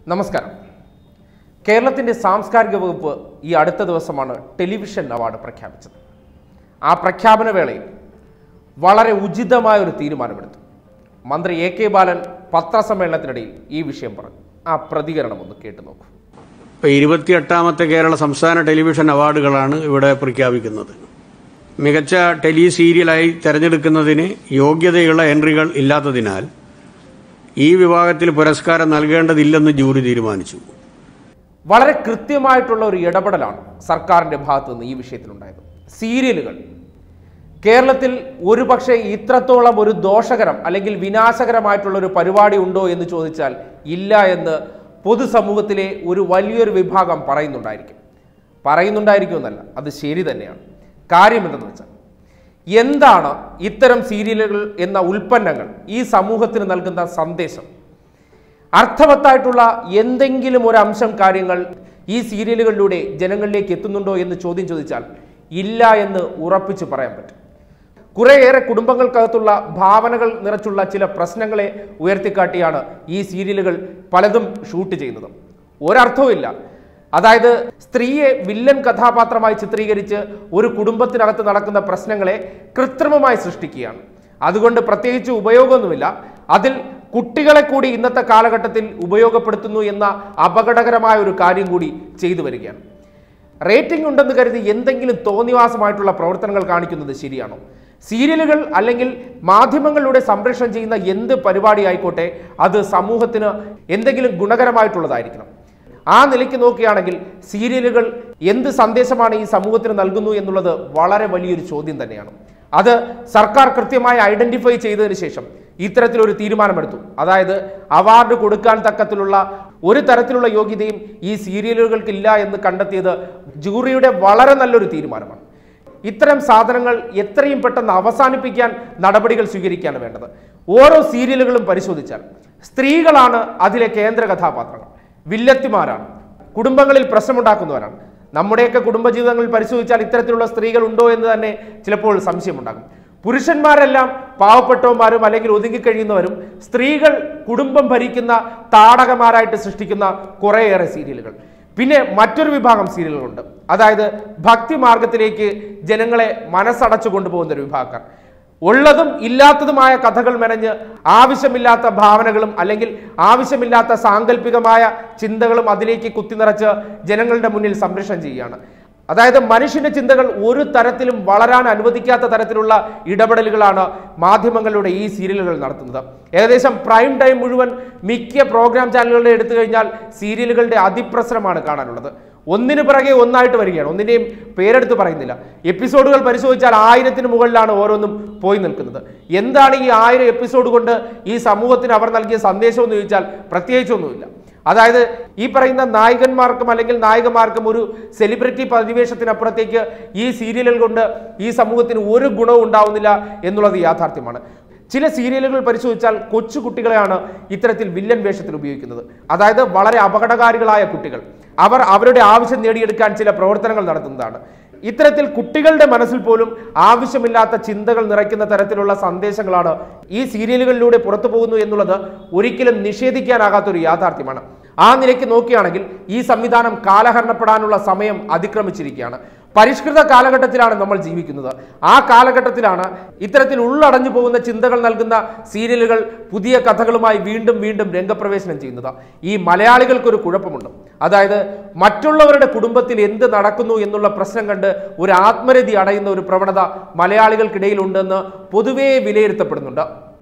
നമസ്കാരം കേരളത്തിൻ്റെ സാംസ്കാരിക വകുപ്പ് ഈ അടുത്ത ദിവസമാണ് ടെലിവിഷൻ അവാർഡ് പ്രഖ്യാപിച്ചത് ആ പ്രഖ്യാപന വേളയിൽ വളരെ ഉചിതമായ ഒരു തീരുമാനമെടുത്തു മന്ത്രി എ കെ ബാലൻ പത്രസമ്മേളനത്തിനിടയിൽ ഈ വിഷയം പറഞ്ഞു ആ പ്രതികരണം ഒന്ന് കേട്ടു നോക്കൂ ഇപ്പോൾ ഇരുപത്തിയെട്ടാമത്തെ കേരള സംസ്ഥാന ടെലിവിഷൻ അവാർഡുകളാണ് ഇവിടെ പ്രഖ്യാപിക്കുന്നത് മികച്ച ടെലി സീരിയലായി തെരഞ്ഞെടുക്കുന്നതിന് യോഗ്യതയുള്ള എൻട്രികൾ ഇല്ലാത്തതിനാൽ ഈ വിഭാഗത്തിൽ പുരസ്കാരം നൽകേണ്ടതില്ലെന്ന് ജൂറി തീരുമാനിച്ചു വളരെ കൃത്യമായിട്ടുള്ള ഒരു ഇടപെടലാണ് സർക്കാരിൻ്റെ ഭാഗത്തു നിന്ന് ഈ വിഷയത്തിലുണ്ടായത് സീരിയലുകൾ കേരളത്തിൽ ഒരുപക്ഷെ ഇത്രത്തോളം ഒരു ദോഷകരം അല്ലെങ്കിൽ വിനാശകരമായിട്ടുള്ള ഒരു പരിപാടി ഉണ്ടോ എന്ന് ചോദിച്ചാൽ ഇല്ല എന്ന് പൊതുസമൂഹത്തിലെ ഒരു വലിയൊരു വിഭാഗം പറയുന്നുണ്ടായിരിക്കും പറയുന്നുണ്ടായിരിക്കും എന്നല്ല അത് ശരി തന്നെയാണ് കാര്യം എന്തെന്ന് വെച്ചാൽ എന്താണ് ഇത്തരം സീരിയലുകൾ എന്ന ഉൽപ്പന്നങ്ങൾ ഈ സമൂഹത്തിന് നൽകുന്ന സന്ദേശം അർത്ഥവത്തായിട്ടുള്ള എന്തെങ്കിലും ഒരു അംശം കാര്യങ്ങൾ ഈ സീരിയലുകളിലൂടെ ജനങ്ങളിലേക്ക് എത്തുന്നുണ്ടോ എന്ന് ചോദ്യം ചോദിച്ചാൽ ഇല്ല എന്ന് ഉറപ്പിച്ച് പറയാൻ പറ്റും കുറേയേറെ കുടുംബങ്ങൾക്കകത്തുള്ള ഭാവനകൾ നിറച്ചുള്ള ചില പ്രശ്നങ്ങളെ ഉയർത്തിക്കാട്ടിയാണ് ഈ സീരിയലുകൾ പലതും ഷൂട്ട് ചെയ്യുന്നത് ഒരർത്ഥവുമില്ല അതായത് സ്ത്രീയെ വില്ലൻ കഥാപാത്രമായി ചിത്രീകരിച്ച് ഒരു കുടുംബത്തിനകത്ത് നടക്കുന്ന പ്രശ്നങ്ങളെ കൃത്രിമമായി സൃഷ്ടിക്കുകയാണ് അതുകൊണ്ട് പ്രത്യേകിച്ച് ഉപയോഗമൊന്നുമില്ല അതിൽ കുട്ടികളെ കൂടി ഇന്നത്തെ കാലഘട്ടത്തിൽ ഉപയോഗപ്പെടുത്തുന്നു എന്ന അപകടകരമായ ഒരു കാര്യം കൂടി ചെയ്തു വരികയാണ് റേറ്റിംഗ് ഉണ്ടെന്ന് കരുതി എന്തെങ്കിലും തോന്നിവാസമായിട്ടുള്ള പ്രവർത്തനങ്ങൾ കാണിക്കുന്നത് ശരിയാണോ സീരിയലുകൾ അല്ലെങ്കിൽ മാധ്യമങ്ങളിലൂടെ സംപ്രേഷണം ചെയ്യുന്ന എന്ത് പരിപാടി ആയിക്കോട്ടെ അത് സമൂഹത്തിന് എന്തെങ്കിലും ഗുണകരമായിട്ടുള്ളതായിരിക്കണം ആ നിലയ്ക്ക് നോക്കുകയാണെങ്കിൽ സീരിയലുകൾ എന്ത് സന്ദേശമാണ് ഈ സമൂഹത്തിന് നൽകുന്നു എന്നുള്ളത് വളരെ വലിയൊരു ചോദ്യം തന്നെയാണ് അത് സർക്കാർ കൃത്യമായി ഐഡന്റിഫൈ ചെയ്തതിന് ശേഷം ഇത്തരത്തിലൊരു തീരുമാനമെടുത്തു അതായത് അവാർഡ് കൊടുക്കാൻ തക്കത്തിലുള്ള ഒരു തരത്തിലുള്ള യോഗ്യതയും ഈ സീരിയലുകൾക്കില്ല എന്ന് കണ്ടെത്തിയത് ജൂറിയുടെ വളരെ നല്ലൊരു തീരുമാനമാണ് ഇത്തരം സാധനങ്ങൾ എത്രയും പെട്ടെന്ന് അവസാനിപ്പിക്കാൻ നടപടികൾ സ്വീകരിക്കുകയാണ് വേണ്ടത് ഓരോ സീരിയലുകളും പരിശോധിച്ചാൽ സ്ത്രീകളാണ് അതിലെ കേന്ദ്ര കഥാപാത്രങ്ങൾ വില്ലത്തിമാരാണ് കുടുംബങ്ങളിൽ പ്രശ്നമുണ്ടാക്കുന്നവരാണ് നമ്മുടെയൊക്കെ കുടുംബജീവിതങ്ങളിൽ പരിശോധിച്ചാൽ ഇത്തരത്തിലുള്ള സ്ത്രീകൾ ഉണ്ടോ എന്ന് തന്നെ ചിലപ്പോൾ സംശയമുണ്ടാകും പുരുഷന്മാരെല്ലാം പാവപ്പെട്ടവന്മാരും അല്ലെങ്കിൽ ഒതുങ്ങിക്കഴിയുന്നവരും സ്ത്രീകൾ കുടുംബം ഭരിക്കുന്ന താടകമാരായിട്ട് സൃഷ്ടിക്കുന്ന കുറേയേറെ സീരിയലുകൾ പിന്നെ മറ്റൊരു വിഭാഗം സീരിയലുകളുണ്ട് അതായത് ഭക്തി മാർഗത്തിലേക്ക് ജനങ്ങളെ മനസ്സടച്ചു കൊണ്ടുപോകുന്ന ഒരു വിഭാഗക്കാർ ഉള്ളതും ഇല്ലാത്തതുമായ കഥകൾ മെനഞ്ഞ് ആവശ്യമില്ലാത്ത ഭാവനകളും അല്ലെങ്കിൽ ആവശ്യമില്ലാത്ത സാങ്കല്പികമായ ചിന്തകളും അതിലേക്ക് കുത്തിനിറച്ച് ജനങ്ങളുടെ മുന്നിൽ സംരക്ഷണം ചെയ്യുകയാണ് അതായത് മനുഷ്യന്റെ ചിന്തകൾ ഒരു തരത്തിലും വളരാൻ അനുവദിക്കാത്ത തരത്തിലുള്ള ഇടപെടലുകളാണ് മാധ്യമങ്ങളുടെ ഈ സീരിയലുകൾ നടത്തുന്നത് ഏകദേശം പ്രൈം ടൈം മുഴുവൻ മിക്ക പ്രോഗ്രാം ചാനലുകളുടെ എടുത്തു കഴിഞ്ഞാൽ സീരിയലുകളുടെ അതിപ്രസരമാണ് കാണാനുള്ളത് ഒന്നിനു പിറകെ ഒന്നായിട്ട് വരികയാണ് ഒന്നിൻ്റെയും പേരെടുത്ത് പറയുന്നില്ല എപ്പിസോഡുകൾ പരിശോധിച്ചാൽ ആയിരത്തിന് മുകളിലാണ് ഓരോന്നും പോയി നിൽക്കുന്നത് എന്താണ് ഈ ആയിരം എപ്പിസോഡ് കൊണ്ട് ഈ സമൂഹത്തിന് അവർ നൽകിയ സന്ദേശം എന്ന് ചോദിച്ചാൽ പ്രത്യേകിച്ചൊന്നുമില്ല അതായത് ഈ പറയുന്ന നായകന്മാർക്കും അല്ലെങ്കിൽ നായികമാർക്കും ഒരു സെലിബ്രിറ്റി പരിവേഷത്തിനപ്പുറത്തേക്ക് ഈ സീരിയലുകൾ കൊണ്ട് ഈ സമൂഹത്തിന് ഒരു ഗുണവും ഉണ്ടാവുന്നില്ല എന്നുള്ളത് യാഥാർത്ഥ്യമാണ് ചില സീരിയലുകൾ പരിശോധിച്ചാൽ കൊച്ചു കുട്ടികളെയാണ് ഇത്തരത്തിൽ വില്ലൻ വേഷത്തിൽ ഉപയോഗിക്കുന്നത് അതായത് വളരെ അപകടകാരികളായ കുട്ടികൾ അവർ അവരുടെ ആവശ്യം നേടിയെടുക്കാൻ ചില പ്രവർത്തനങ്ങൾ നടത്തുന്നതാണ് ഇത്തരത്തിൽ കുട്ടികളുടെ മനസ്സിൽ പോലും ആവശ്യമില്ലാത്ത ചിന്തകൾ നിറയ്ക്കുന്ന തരത്തിലുള്ള സന്ദേശങ്ങളാണ് ഈ സീരിയലുകളിലൂടെ പുറത്തു പോകുന്നു എന്നുള്ളത് ഒരിക്കലും നിഷേധിക്കാനാകാത്തൊരു യാഥാർത്ഥ്യമാണ് ആ നിലയ്ക്ക് നോക്കുകയാണെങ്കിൽ ഈ സംവിധാനം കാലഹരണപ്പെടാനുള്ള സമയം അതിക്രമിച്ചിരിക്കുകയാണ് പരിഷ്കൃത കാലഘട്ടത്തിലാണ് നമ്മൾ ജീവിക്കുന്നത് ആ കാലഘട്ടത്തിലാണ് ഇത്തരത്തിൽ ഉള്ളടഞ്ഞു പോകുന്ന ചിന്തകൾ നൽകുന്ന സീരിയലുകൾ പുതിയ കഥകളുമായി വീണ്ടും വീണ്ടും രംഗപ്രവേശനം ചെയ്യുന്നത് ഈ മലയാളികൾക്കൊരു കുഴപ്പമുണ്ട് അതായത് മറ്റുള്ളവരുടെ കുടുംബത്തിൽ എന്ത് നടക്കുന്നു എന്നുള്ള പ്രശ്നം കണ്ട് ഒരു ആത്മരതി അടയുന്ന ഒരു പ്രവണത മലയാളികൾക്കിടയിലുണ്ടെന്ന് പൊതുവേ വിലയിരുത്തപ്പെടുന്നുണ്ട്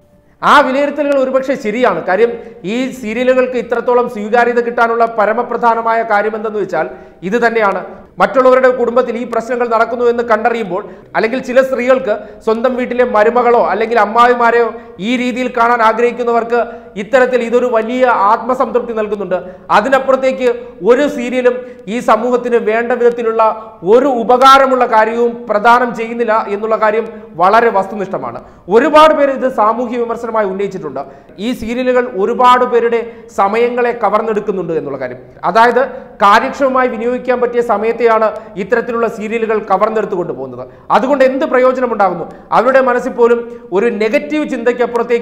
ആ വിലയിരുത്തലുകൾ ഒരുപക്ഷെ ശരിയാണ് കാര്യം ഈ സീരിയലുകൾക്ക് ഇത്രത്തോളം സ്വീകാര്യത കിട്ടാനുള്ള പരമപ്രധാനമായ കാര്യം എന്തെന്ന് വെച്ചാൽ ഇത് തന്നെയാണ് മറ്റുള്ളവരുടെ കുടുംബത്തിൽ ഈ പ്രശ്നങ്ങൾ നടക്കുന്നു എന്ന് കണ്ടറിയുമ്പോൾ അല്ലെങ്കിൽ ചില സ്ത്രീകൾക്ക് സ്വന്തം വീട്ടിലെ മരുമകളോ അല്ലെങ്കിൽ അമ്മാവിമാരെയോ ഈ രീതിയിൽ കാണാൻ ആഗ്രഹിക്കുന്നവർക്ക് ഇത്തരത്തിൽ ഇതൊരു വലിയ ആത്മസംതൃപ്തി നൽകുന്നുണ്ട് അതിനപ്പുറത്തേക്ക് ഒരു സീരിയലും ഈ സമൂഹത്തിന് വേണ്ട വിധത്തിലുള്ള ഒരു ഉപകാരമുള്ള കാര്യവും പ്രദാനം ചെയ്യുന്നില്ല എന്നുള്ള കാര്യം വളരെ വസ്തുനിഷ്ഠമാണ് ഒരുപാട് പേര് ഇത് സാമൂഹ്യ വിമർശനമായി ഉന്നയിച്ചിട്ടുണ്ട് ഈ സീരിയലുകൾ ഒരുപാട് പേരുടെ സമയങ്ങളെ കവർന്നെടുക്കുന്നുണ്ട് എന്നുള്ള കാര്യം അതായത് കാര്യക്ഷമമായി വിനിയോഗിക്കാൻ പറ്റിയ സമയത്തെയാണ് ഇത്തരത്തിലുള്ള സീരിയലുകൾ കവർന്നെടുത്തു കൊണ്ടുപോകുന്നത് അതുകൊണ്ട് എന്ത് പ്രയോജനം ഉണ്ടാകുന്നു അവരുടെ മനസ്സിൽ പോലും ഒരു നെഗറ്റീവ് ചിന്തയ്ക്ക് അപ്പുറത്തേക്ക്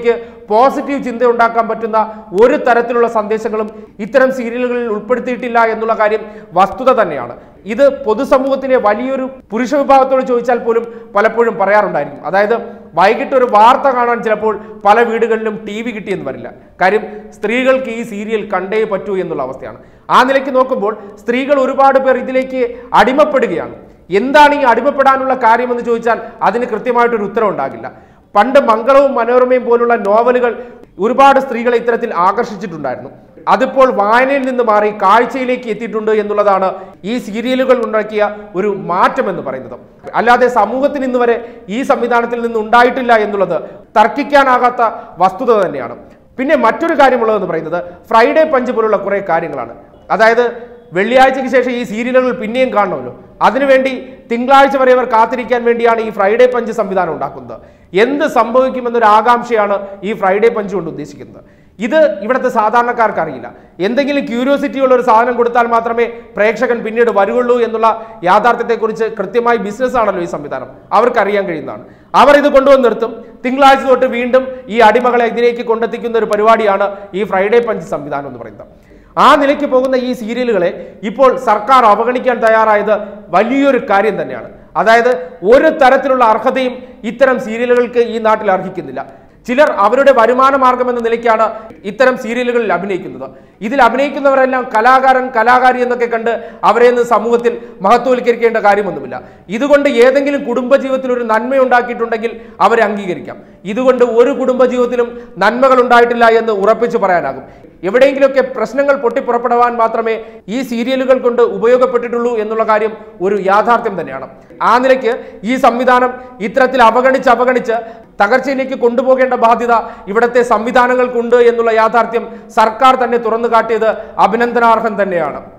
പോസിറ്റീവ് ചിന്ത ഉണ്ടാക്കാൻ പറ്റുന്ന ഒരു തരത്തിലുള്ള സന്ദേശങ്ങളും ഇത്തരം സീരിയലുകളിൽ ഉൾപ്പെടുത്തിയിട്ടില്ല എന്നുള്ള കാര്യം വസ്തുത തന്നെയാണ് ഇത് പൊതുസമൂഹത്തിലെ വലിയൊരു പുരുഷ വിഭാഗത്തോട് ചോദിച്ചാൽ പോലും പലപ്പോഴും പറയാറുണ്ടായിരിക്കും അതായത് വൈകിട്ട് ഒരു വാർത്ത കാണാൻ ചിലപ്പോൾ പല വീടുകളിലും ടി വി കിട്ടിയെന്ന് വരില്ല കാര്യം സ്ത്രീകൾക്ക് ഈ സീരിയൽ കണ്ടേ പറ്റൂ എന്നുള്ള അവസ്ഥയാണ് ആ നിലയ്ക്ക് നോക്കുമ്പോൾ സ്ത്രീകൾ ഒരുപാട് പേർ ഇതിലേക്ക് അടിമപ്പെടുകയാണ് എന്താണ് ഈ അടിമപ്പെടാനുള്ള കാര്യമെന്ന് ചോദിച്ചാൽ അതിന് കൃത്യമായിട്ടൊരു ഉത്തരം ഉണ്ടാകില്ല പണ്ട് മംഗളവും മനോരമയും പോലുള്ള നോവലുകൾ ഒരുപാട് സ്ത്രീകളെ ഇത്തരത്തിൽ ആകർഷിച്ചിട്ടുണ്ടായിരുന്നു അതിപ്പോൾ വായനയിൽ നിന്ന് മാറി കാഴ്ചയിലേക്ക് എത്തിയിട്ടുണ്ട് എന്നുള്ളതാണ് ഈ സീരിയലുകൾ ഉണ്ടാക്കിയ ഒരു മാറ്റം എന്ന് പറയുന്നത് അല്ലാതെ സമൂഹത്തിന് ഇന്ന് വരെ ഈ സംവിധാനത്തിൽ നിന്ന് ഉണ്ടായിട്ടില്ല എന്നുള്ളത് തർക്കിക്കാനാകാത്ത വസ്തുത തന്നെയാണ് പിന്നെ മറ്റൊരു കാര്യമുള്ളതെന്ന് പറയുന്നത് ഫ്രൈഡേ പഞ്ച് പോലുള്ള കുറേ കാര്യങ്ങളാണ് അതായത് വെള്ളിയാഴ്ചയ്ക്ക് ശേഷം ഈ സീരിയലുകൾ പിന്നെയും കാണണമല്ലോ അതിനുവേണ്ടി തിങ്കളാഴ്ച വരെ അവർ കാത്തിരിക്കാൻ വേണ്ടിയാണ് ഈ ഫ്രൈഡേ പഞ്ച് സംവിധാനം ഉണ്ടാക്കുന്നത് എന്ത് സംഭവിക്കുമെന്നൊരു ആകാംക്ഷയാണ് ഈ ഫ്രൈഡേ പഞ്ച് കൊണ്ട് ഉദ്ദേശിക്കുന്നത് ഇത് ഇവിടുത്തെ സാധാരണക്കാർക്ക് അറിയില്ല എന്തെങ്കിലും ക്യൂരിയോസിറ്റി ഉള്ള ഒരു സാധനം കൊടുത്താൽ മാത്രമേ പ്രേക്ഷകൻ പിന്നീട് വരുള്ളൂ എന്നുള്ള യാഥാർത്ഥ്യത്തെക്കുറിച്ച് കൃത്യമായി ബിസിനസ് ആണല്ലോ ഈ സംവിധാനം അവർക്ക് അറിയാൻ കഴിയുന്നതാണ് അവർ ഇത് കൊണ്ടുവന്ന് നിർത്തും തിങ്കളാഴ്ച തൊട്ട് വീണ്ടും ഈ അടിമകളെ ഇതിലേക്ക് കൊണ്ടെത്തിക്കുന്ന ഒരു പരിപാടിയാണ് ഈ ഫ്രൈഡേ പഞ്ച് സംവിധാനം എന്ന് പറയുന്നത് ആ നിലയ്ക്ക് പോകുന്ന ഈ സീരിയലുകളെ ഇപ്പോൾ സർക്കാർ അവഗണിക്കാൻ തയ്യാറായത് വലിയൊരു കാര്യം തന്നെയാണ് അതായത് ഒരു തരത്തിലുള്ള അർഹതയും ഇത്തരം സീരിയലുകൾക്ക് ഈ നാട്ടിൽ അർഹിക്കുന്നില്ല ചിലർ അവരുടെ വരുമാന മാർഗം എന്ന നിലയ്ക്കാണ് ഇത്തരം സീരിയലുകളിൽ അഭിനയിക്കുന്നത് ഇതിൽ അഭിനയിക്കുന്നവരെല്ലാം കലാകാരൻ കലാകാരി എന്നൊക്കെ കണ്ട് അവരെ നിന്ന് സമൂഹത്തിൽ മഹത്വവൽക്കരിക്കേണ്ട കാര്യമൊന്നുമില്ല ഇതുകൊണ്ട് ഏതെങ്കിലും കുടുംബജീവിതത്തിൽ ഒരു നന്മ ഉണ്ടാക്കിയിട്ടുണ്ടെങ്കിൽ അവരെ അംഗീകരിക്കാം ഇതുകൊണ്ട് ഒരു കുടുംബജീവിതത്തിലും നന്മകൾ ഉണ്ടായിട്ടില്ല എന്ന് ഉറപ്പിച്ചു പറയാനാകും എവിടെയെങ്കിലുമൊക്കെ പ്രശ്നങ്ങൾ പൊട്ടിപ്പുറപ്പെടുവാൻ മാത്രമേ ഈ സീരിയലുകൾ കൊണ്ട് ഉപയോഗപ്പെട്ടിട്ടുള്ളൂ എന്നുള്ള കാര്യം ഒരു യാഥാർത്ഥ്യം തന്നെയാണ് ആ നിലയ്ക്ക് ഈ സംവിധാനം ഇത്തരത്തിൽ അവഗണിച്ച് അവഗണിച്ച് തകർച്ചയിലേക്ക് കൊണ്ടുപോകേണ്ട ബാധ്യത ഇവിടുത്തെ സംവിധാനങ്ങൾക്കുണ്ട് എന്നുള്ള യാഥാർത്ഥ്യം സർക്കാർ തന്നെ തുറന്നു കാട്ടിയത് അഭിനന്ദനാർഹം തന്നെയാണ്